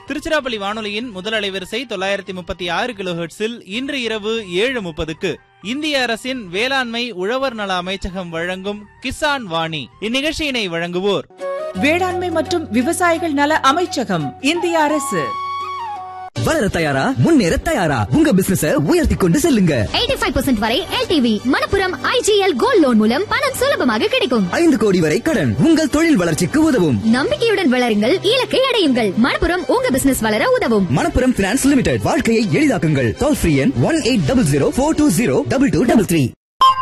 திருச்சிராப்பள்ளி வானொலியின் முதல் அலைவரிசை தொள்ளாயிரத்தி முப்பத்தி ஆறு கிலோஹெர்ட்ஸில் இன்று இரவு ஏழு முப்பதுக்கு இந்திய அரசின் வேளாண்மை உழவர் நல அமைச்சகம் வழங்கும் கிசான் வாணி இந்நிகழ்ச்சியினை வழங்குவோர் வேளாண்மை மற்றும் விவசாயிகள் நல அமைச்சகம் இந்திய அரசு வளர தயாரா முன்னேற தயாரா உங்க பிசினஸ உயர்த்தி கொண்டு செல்லுங்க 85% வரை LTV Manappuram IGL gold loan மூலம் பணம் சுலபமாக கிடைக்கும் ஐந்து கோடி வரை கடன் உங்கள் தொழில் வளர்ச்சிக்கு உதவும் நம்பிக்கையுடன் வளருங்கள் இலக்கை அடையுங்கள் மணப்புரம் உங்க பிசினஸ் வளர உதவும் மணப்புரம் பினான்ஸ் லிமிடெட் வாழ்க்கையை எளிதாக்குங்கள் டோல் ஃப்ரீ எண் one eight double zero four two zero double two double three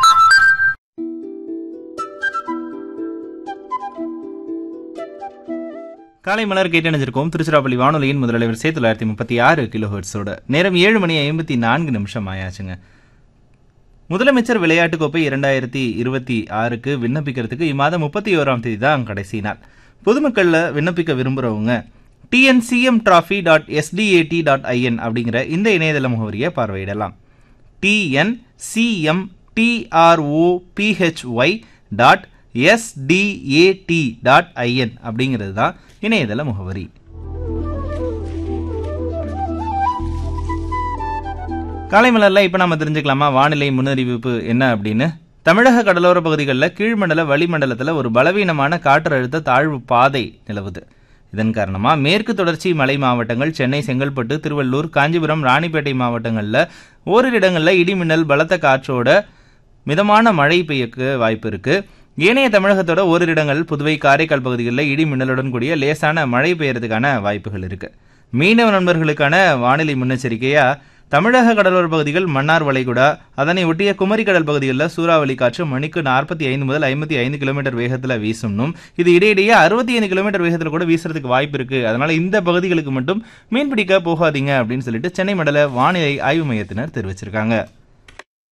காலை மலர் கேட்டணிஞ்சிருக்கோம் திருச்சிராப்பள்ளி வானொலியின் முதல் அலைவரிசை தொள்ளாயிரத்தி முப்பத்தி ஆறு கிலோஹெர்ட்ஸோட நேரம் ஏழு மணி ஐம்பத்தி நான்கு நிமிஷம் ஆயாச்சுங்க முதலமைச்சர் விளையாட்டுக் கோப்பை இரண்டாயிரத்தி இருபத்தி ஆறுக்கு விண்ணப்பிக்கிறதுக்கு இம்மாதம் முப்பத்தி ஓராம் தேதி தான் கடைசி நாள் பொதுமக்களில் விண்ணப்பிக்க விரும்புகிறவங்க TNCM trophy dot SDAT dot IN அப்படிங்கிற இந்த இணையதள முகவரியை பார்வையிடலாம் TNCM TROPHY dot SDAT dot IN அப்படிங்கிறது தான் இணையதள முகவரி காலை மலர்ல இப்ப நாம தெரிஞ்சுக்கலாமா வானிலை முன்னறிவிப்பு என்ன அப்படின்னு தமிழக கடலோர பகுதிகளில் கீழ்மண்டல வளிமண்டலத்தில் ஒரு பலவீனமான காற்றழுத்த தாழ்வு பாதை நிலவுது இதன் காரணமா மேற்கு தொடர்ச்சி மலை மாவட்டங்கள் சென்னை செங்கல்பட்டு திருவள்ளூர் காஞ்சிபுரம் ராணிப்பேட்டை மாவட்டங்களில் ஓரிரு இடங்களில் இடிமின்னல் பலத்த காற்றோட மிதமான மழை பெய்யக்கு வாய்ப்பு இருக்கு ஏனைய தமிழகத்தோட ஓரிரு இடங்கள் புதுவை காரைக்கால் பகுதிகளில் இடி மின்னலுடன் கூடிய லேசான மழை பெய்யறதுக்கான வாய்ப்புகள் இருக்கு மீனவ நண்பர்களுக்கான வானிலை முன்னெச்சரிக்கையா தமிழக கடலோர பகுதிகள் மன்னார் வளைகுடா அதனை ஒட்டிய குமரி கடல் பகுதிகளில் சூறாவளி காற்று மணிக்கு நாற்பத்தி ஐந்து முதல் ஐம்பத்தி ஐந்து கிலோமீட்டர் வேகத்தில் வீசும்னும் இது இடையிடையே அறுபத்தி ஐந்து கிலோமீட்டர் வேகத்தில் கூட வீசுறதுக்கு வாய்ப்பு இருக்கு அதனால இந்த பகுதிகளுக்கு மட்டும் மீன்பிடிக்க போகாதீங்க அப்படின்னு சொல்லிட்டு சென்னை மண்டல வானிலை ஆய்வு மையத்தினர் தெரிவிச்சிருக்காங்க